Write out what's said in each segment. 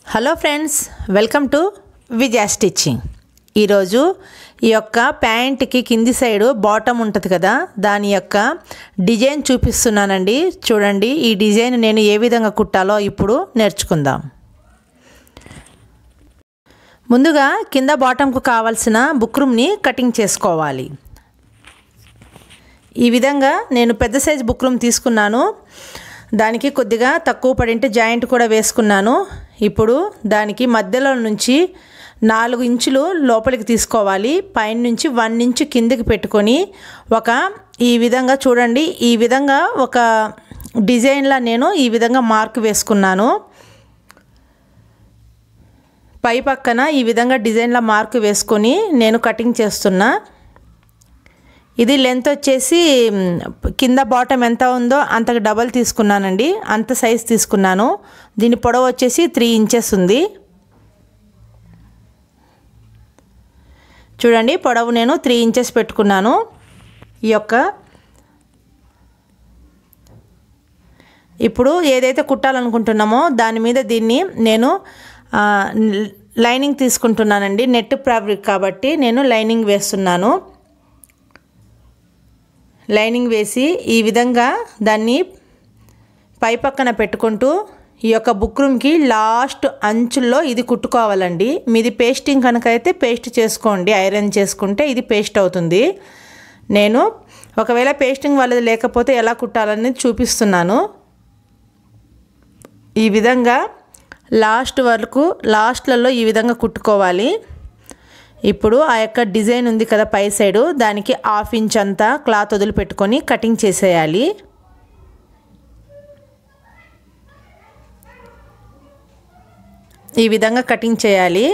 hello friends welcome to Vijaya stitching ఈరోజు ఈ యొక్క ప్యాంట్కి కింది సైడు బాటమ్ ఉంటుంది కదా దాని యొక్క డిజైన్ చూపిస్తున్నానండి చూడండి ఈ డిజైన్ నేను ఏ విధంగా కుట్టాలో ఇప్పుడు నేర్చుకుందాం ముందుగా కింద బాటంకు కావాల్సిన బుక్రూమ్ని కటింగ్ చేసుకోవాలి ఈ విధంగా నేను పెద్ద సైజ్ బుక్ రూమ్ తీసుకున్నాను దానికి కొద్దిగా తక్కువ పడింటే జాయింట్ కూడా వేసుకున్నాను ఇప్పుడు దానికి మధ్యలో నుంచి నాలుగు ఇంచులు లోపలికి తీసుకోవాలి పైన నుంచి వన్ ఇంచు కిందికి పెట్టుకొని ఒక ఈ విధంగా చూడండి ఈ విధంగా ఒక డిజైన్లా నేను ఈ విధంగా మార్క్ వేసుకున్నాను పై పక్కన ఈ విధంగా డిజైన్ల మార్క్ వేసుకొని నేను కటింగ్ చేస్తున్నా ఇది లెంత్ వచ్చేసి కింద బాటమ్ ఎంత ఉందో అంతకు డబల్ తీసుకున్నానండి అంత సైజ్ తీసుకున్నాను దీని పొడవు వచ్చేసి త్రీ ఇంచెస్ ఉంది చూడండి పొడవు నేను త్రీ ఇంచెస్ పెట్టుకున్నాను ఈ యొక్క ఇప్పుడు ఏదైతే కుట్టాలనుకుంటున్నామో దాని మీద దీన్ని నేను లైనింగ్ తీసుకుంటున్నానండి నెట్ ఫ్యాబ్రిక్ కాబట్టి నేను లైనింగ్ వేస్తున్నాను లైనింగ్ వేసి ఈ విధంగా దాన్ని పై పక్కన పెట్టుకుంటూ ఈ యొక్క బుక్ రూమ్కి లాస్ట్ అంచుల్లో ఇది కుట్టుకోవాలండి మీది పేస్టింగ్ కనుక అయితే పేస్ట్ చేసుకోండి ఐరన్ చేసుకుంటే ఇది పేస్ట్ అవుతుంది నేను ఒకవేళ పేస్టింగ్ వాళ్ళది లేకపోతే ఎలా కుట్టాలని చూపిస్తున్నాను ఈ విధంగా లాస్ట్ వరకు లాస్ట్లలో ఈ విధంగా కుట్టుకోవాలి ఇప్పుడు ఆ యొక్క డిజైన్ ఉంది కదా పై సైడు దానికి హాఫ్ ఇంచ్ అంతా క్లాత్ వదిలిపెట్టుకొని కటింగ్ చేసేయాలి ఈ విధంగా కటింగ్ చేయాలి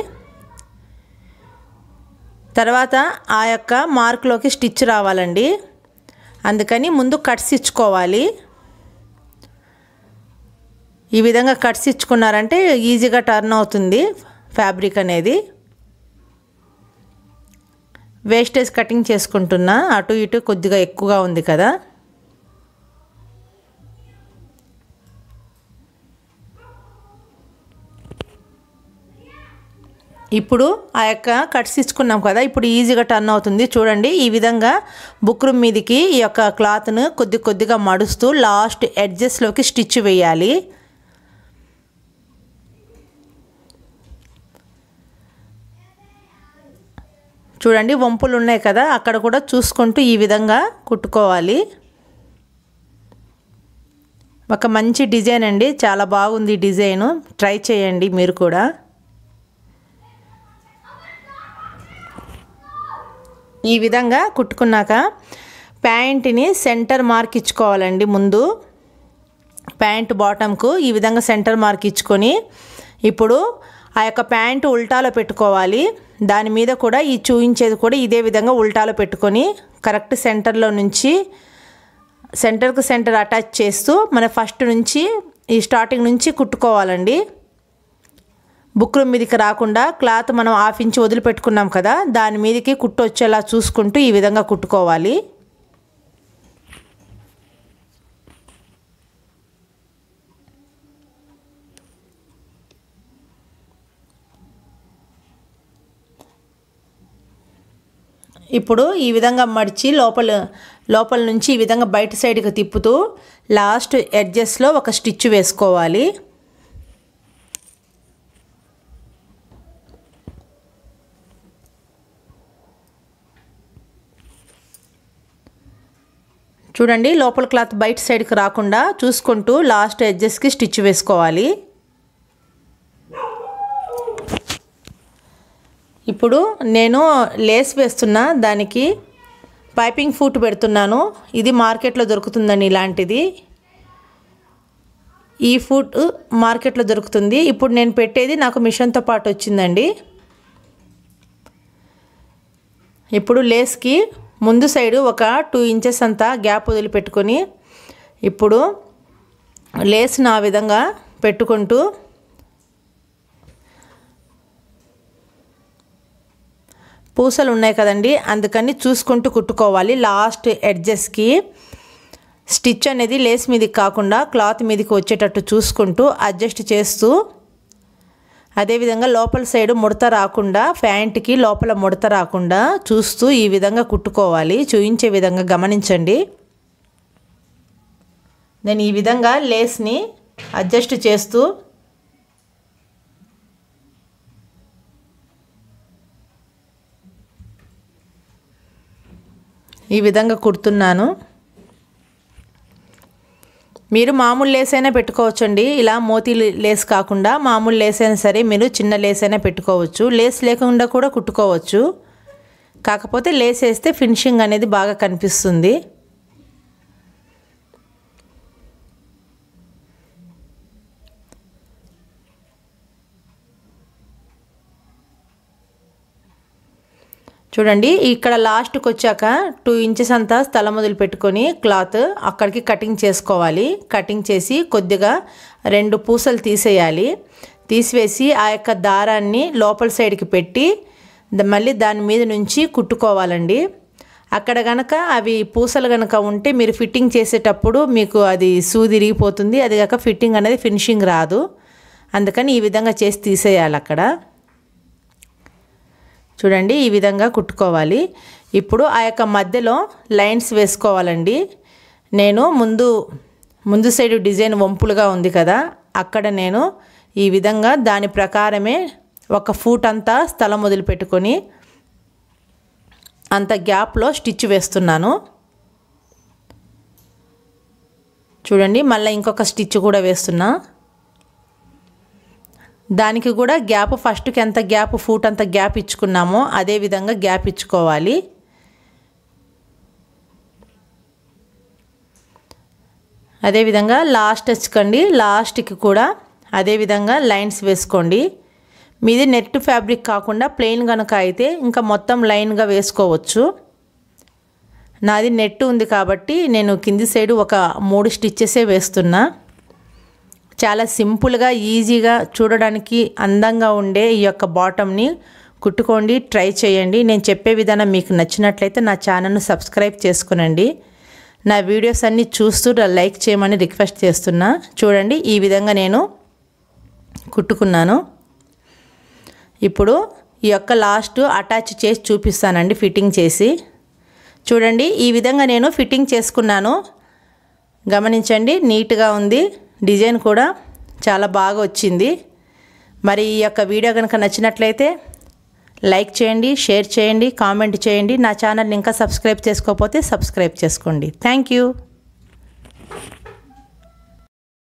తర్వాత ఆ యొక్క మార్క్లోకి స్టిచ్ రావాలండి అందుకని ముందు కట్స్ ఇచ్చుకోవాలి ఈ విధంగా కట్స్ ఇచ్చుకున్నారంటే ఈజీగా టర్న్ అవుతుంది ఫ్యాబ్రిక్ అనేది వేస్టేజ్ కటింగ్ చేసుకుంటున్నా అటు ఇటు కొద్దిగా ఎక్కువగా ఉంది కదా ఇప్పుడు ఆ యొక్క కట్స్ ఇచ్చుకున్నాం కదా ఇప్పుడు ఈజీగా టర్న్ అవుతుంది చూడండి ఈ విధంగా బుక్ రూమ్ మీదకి ఈ యొక్క క్లాత్ను కొద్ది కొద్దిగా మడుస్తూ లాస్ట్ ఎడ్జెస్లోకి స్టిచ్ వేయాలి చూడండి వంపులు ఉన్నాయి కదా అక్కడ కూడా చూసుకుంటూ ఈ విధంగా కుట్టుకోవాలి ఒక మంచి డిజైన్ అండి చాలా బాగుంది డిజైను ట్రై చేయండి మీరు కూడా ఈ విధంగా కుట్టుకున్నాక ప్యాంట్ని సెంటర్ మార్క్ ఇచ్చుకోవాలండి ముందు ప్యాంట్ బాటంకు ఈ విధంగా సెంటర్ మార్క్ ఇచ్చుకొని ఇప్పుడు ఆ యొక్క ప్యాంటు ఉల్టాలో పెట్టుకోవాలి దాని మీద కూడా ఈ చూయించేది కూడా ఇదే విధంగా ఉల్టాలో పెట్టుకొని కరెక్ట్ సెంటర్లో నుంచి సెంటర్కు సెంటర్ అటాచ్ చేస్తూ మన ఫస్ట్ నుంచి ఈ స్టార్టింగ్ నుంచి కుట్టుకోవాలండి బుక్ రూమ్ మీదకి రాకుండా క్లాత్ మనం హాఫ్ ఇంచ్ వదిలిపెట్టుకున్నాం కదా దాని మీదకి కుట్టు వచ్చేలా చూసుకుంటూ ఈ విధంగా కుట్టుకోవాలి ఇప్పుడు ఈ విధంగా మడిచి లోపల లోపల నుంచి ఈ విధంగా బయట సైడ్కి తిప్పుతూ లాస్ట్ ఎడ్జెస్లో ఒక స్టిచ్ వేసుకోవాలి చూడండి లోపల క్లాత్ బయట సైడ్కి రాకుండా చూసుకుంటూ లాస్ట్ ఎడ్జెస్కి స్టిచ్ వేసుకోవాలి ఇప్పుడు నేను లేస్ వేస్తున్నా దానికి పైపింగ్ ఫూట్ పెడుతున్నాను ఇది మార్కెట్లో దొరుకుతుందండి ఇలాంటిది ఈ ఫూట్ మార్కెట్లో దొరుకుతుంది ఇప్పుడు నేను పెట్టేది నాకు మిషన్తో పాటు వచ్చిందండి ఇప్పుడు లేస్కి ముందు సైడు ఒక టూ ఇంచెస్ అంతా గ్యాప్ వదిలిపెట్టుకొని ఇప్పుడు లేస్ని ఆ విధంగా పెట్టుకుంటూ పూసలు ఉన్నాయి కదండి అందుకని చూసుకుంటూ కుట్టుకోవాలి లాస్ట్ ఎడ్జెస్కి స్టిచ్ అనేది లేస్ మీదకి కాకుండా క్లాత్ మీదకి వచ్చేటట్టు చూసుకుంటూ అడ్జస్ట్ చేస్తూ అదేవిధంగా లోపల సైడ్ ముడత రాకుండా ప్యాంట్కి లోపల ముడత రాకుండా చూస్తూ ఈ విధంగా కుట్టుకోవాలి చూయించే విధంగా గమనించండి నేను ఈ విధంగా లేస్ని అడ్జస్ట్ చేస్తూ ఈ విధంగా కుడుతున్నాను మీరు మామూలు లేస్ అయినా పెట్టుకోవచ్చండి ఇలా మోతీ లేస్ కాకుండా మామూలు లేస్ అయినా సరే మీరు చిన్న లేస్ అయినా పెట్టుకోవచ్చు లేస్ లేకుండా కూడా కుట్టుకోవచ్చు కాకపోతే లేస్ వేస్తే ఫినిషింగ్ అనేది బాగా కనిపిస్తుంది చూడండి ఇక్కడ లాస్ట్కి వచ్చాక టూ ఇంచెస్ అంతా స్థలం వదిలి పెట్టుకొని క్లాత్ అక్కడికి కటింగ్ చేసుకోవాలి కటింగ్ చేసి కొద్దిగా రెండు పూసలు తీసేయాలి తీసివేసి ఆ యొక్క దారాన్ని లోపల సైడ్కి పెట్టి మళ్ళీ దాని మీద నుంచి కుట్టుకోవాలండి అక్కడ గనక అవి పూసలు గనక ఉంటే మీరు ఫిట్టింగ్ చేసేటప్పుడు మీకు అది సూది ఇరిగిపోతుంది అది కాక ఫిట్టింగ్ అనేది ఫినిషింగ్ రాదు అందుకని ఈ విధంగా చేసి తీసేయాలి అక్కడ చూడండి ఈ విధంగా కుట్టుకోవాలి ఇప్పుడు ఆ యొక్క మధ్యలో లైన్స్ వేసుకోవాలండి నేను ముందు ముందు సైడ్ డిజైన్ వంపులుగా ఉంది కదా అక్కడ నేను ఈ విధంగా దాని ప్రకారమే ఒక ఫూట్ అంతా స్థలం వదిలిపెట్టుకొని అంత గ్యాప్లో స్టిచ్ వేస్తున్నాను చూడండి మళ్ళీ ఇంకొక స్టిచ్ కూడా వేస్తున్నా దానికి కూడా గ్యాప్ ఫస్ట్కి ఎంత గ్యాప్ ఫూట్ అంత గ్యాప్ ఇచ్చుకున్నామో అదే విధంగా గ్యాప్ ఇచ్చుకోవాలి అదేవిధంగా లాస్ట్ వచ్చకండి లాస్ట్కి కూడా అదేవిధంగా లైన్స్ వేసుకోండి మీది నెట్ ఫ్యాబ్రిక్ కాకుండా ప్లెయిన్ కనుక అయితే ఇంకా మొత్తం లైన్గా వేసుకోవచ్చు నాది నెట్ ఉంది కాబట్టి నేను కింది సైడు ఒక మూడు స్టిచ్చెసే వేస్తున్నా చాలా సింపుల్గా ఈజీగా చూడడానికి అందంగా ఉండే ఈ యొక్క బాటమ్ని కుట్టుకోండి ట్రై చేయండి నేను చెప్పే విధానం మీకు నచ్చినట్లయితే నా ఛానల్ను సబ్స్క్రైబ్ చేసుకునండి నా వీడియోస్ అన్నీ చూస్తూ లైక్ చేయమని రిక్వెస్ట్ చేస్తున్నా చూడండి ఈ విధంగా నేను కుట్టుకున్నాను ఇప్పుడు ఈ యొక్క లాస్ట్ అటాచ్ చేసి చూపిస్తానండి ఫిట్టింగ్ చేసి చూడండి ఈ విధంగా నేను ఫిట్టింగ్ చేసుకున్నాను గమనించండి నీట్గా ఉంది డిజైన్ కూడా చాలా బాగా వచ్చింది మరి ఈ యొక్క వీడియో కనుక నచ్చినట్లయితే లైక్ చేయండి షేర్ చేయండి కామెంట్ చేయండి నా ఛానల్ని ఇంకా సబ్స్క్రైబ్ చేసుకోకపోతే సబ్స్క్రైబ్ చేసుకోండి థ్యాంక్ యూ